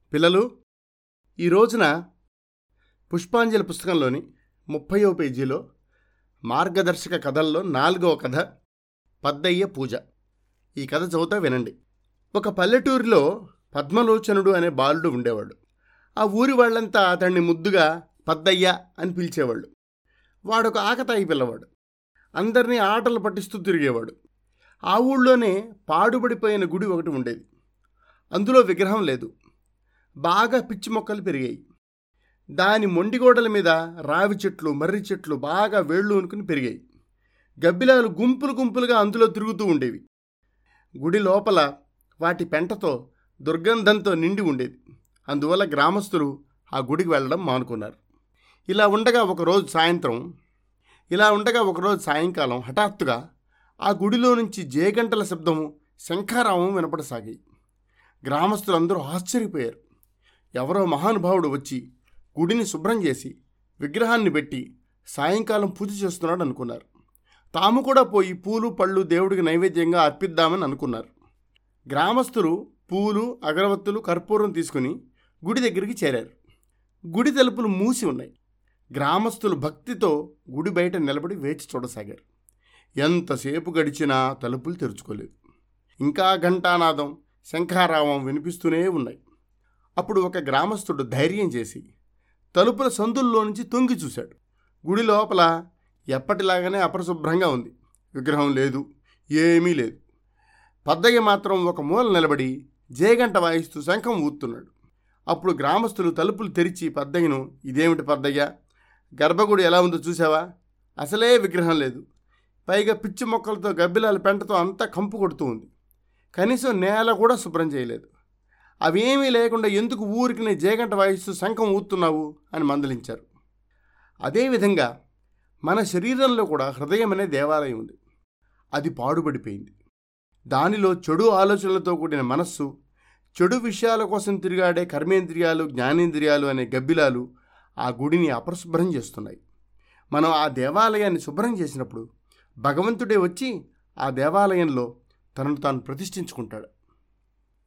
పిల్లలు ఈ రోజున పుష్పాంజలి పుస్తకంలోని ముప్పయో పేజీలో మార్గదర్శక కథల్లో నాలుగవ కథ పద్దయ్య పూజ ఈ కథ చదువుతా వినండి ఒక పల్లెటూరిలో పద్మలోచనుడు అనే బాలుడు ఉండేవాడు ఆ ఊరి వాళ్ళంతా అతన్ని ముద్దుగా పద్దయ్య అని పిలిచేవాళ్ళు వాడొక ఆకతాయి పిల్లవాడు అందరినీ ఆటలు పట్టిస్తూ తిరిగేవాడు ఆ ఊళ్ళోనే పాడుబడిపోయిన గుడి ఒకటి ఉండేది అందులో విగ్రహం లేదు బాగా పిచ్చి మొక్కలు పెరిగాయి దాని మొండిగోడల మీద రావి చెట్లు మర్రి చెట్లు బాగా వేళ్ళు అనుకుని పెరిగాయి గబ్బిలాలు గుంపులు గుంపులుగా అందులో తిరుగుతూ ఉండేవి గుడి లోపల వాటి పెంటతో దుర్గంధంతో నిండి ఉండేది అందువల్ల గ్రామస్తులు ఆ గుడికి వెళ్ళడం మానుకున్నారు ఇలా ఉండగా ఒకరోజు సాయంత్రం ఇలా ఉండగా ఒకరోజు సాయంకాలం హఠాత్తుగా ఆ గుడిలో నుంచి జేగంటల శబ్దము శంఖారావం వినపడసాగాయి గ్రామస్తులందరూ ఆశ్చర్యపోయారు ఎవరో మహానుభావుడు వచ్చి గుడిని శుభ్రం చేసి విగ్రహాన్ని పెట్టి సాయంకాలం పూజ చేస్తున్నాడు అనుకున్నారు తాము కూడా పోయి పూలు పళ్ళు దేవుడికి నైవేద్యంగా అర్పిద్దామని అనుకున్నారు గ్రామస్తులు పూలు అగరవత్తులు కర్పూరం తీసుకుని గుడి దగ్గరికి చేరారు గుడి తలుపులు మూసి ఉన్నాయి గ్రామస్తులు భక్తితో గుడి బయట నిలబడి వేచి చూడసాగారు ఎంతసేపు గడిచినా తలుపులు తెరుచుకోలేదు ఇంకా ఘంటానాదం శంఖారావం వినిపిస్తూనే ఉన్నాయి అప్పుడు ఒక గ్రామస్తుడు ధైర్యం చేసి తలుపుల సందుల్లో నుంచి తొంగి చూశాడు గుడి లోపల ఎప్పటిలాగానే అపరిశుభ్రంగా ఉంది విగ్రహం లేదు ఏమీ లేదు పద్దయ్య మాత్రం ఒక మూల నిలబడి జేగంట వాయిస్తూ శంఖం ఊతున్నాడు అప్పుడు గ్రామస్తులు తలుపులు తెరిచి పద్దయ్యను ఇదేమిటి పద్దయ్య గర్భగుడి ఎలా ఉందో చూసావా అసలే విగ్రహం లేదు పైగా పిచ్చి మొక్కలతో గబ్బిలాల పెంటతో అంతా కంపు కొడుతూ ఉంది కనీసం నేల కూడా శుభ్రం చేయలేదు అవేమీ లేకుండా ఎందుకు ఊరికి నీ జేగంట వాయిస్తూ శంఖం ఊతున్నావు అని మందలించారు అదేవిధంగా మన శరీరంలో కూడా హృదయం అనే దేవాలయం ఉంది అది పాడుపడిపోయింది దానిలో చెడు ఆలోచనలతో కూడిన మనస్సు చెడు విషయాల కోసం తిరిగాడే కర్మేంద్రియాలు జ్ఞానేంద్రియాలు అనే గబ్బిలాలు ఆ గుడిని అపరిశుభ్రం చేస్తున్నాయి మనం ఆ దేవాలయాన్ని శుభ్రం చేసినప్పుడు భగవంతుడే వచ్చి ఆ దేవాలయంలో తనను తాను ప్రతిష్ఠించుకుంటాడు